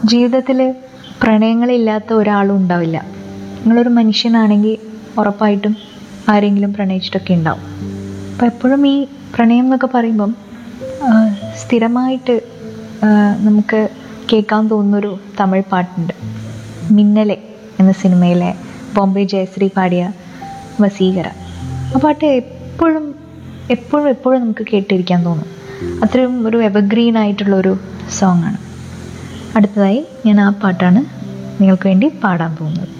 ജീവിതത്തിൽ പ്രണയങ്ങളില്ലാത്ത ഒരാളും ഉണ്ടാവില്ല നിങ്ങളൊരു മനുഷ്യനാണെങ്കിൽ ഉറപ്പായിട്ടും ആരെങ്കിലും പ്രണയിച്ചിട്ടൊക്കെ ഉണ്ടാവും അപ്പം എപ്പോഴും ഈ പ്രണയം എന്നൊക്കെ പറയുമ്പം ആ, സ്ഥിരമായിട്ട് ആ, നമുക്ക് കേൾക്കാൻ തോന്നുന്നൊരു തമിഴ് പാട്ടുണ്ട് മിന്നലെ എന്ന സിനിമയിലെ ബോംബെ ജയശ്രീ പാടിയ വസീകര ആ പാട്ട് എപ്പോഴും എപ്പോഴും എപ്പോഴും നമുക്ക് കേട്ടിരിക്കാൻ തോന്നും അത്രയും ഒരു എവർഗ്രീൻ ആയിട്ടുള്ള ഒരു സോങ് ആണ് അടുത്തതായി ഞാൻ ആ പാട്ടാണ് നിങ്ങൾക്ക് വേണ്ടി പാടാൻ പോകുന്നത്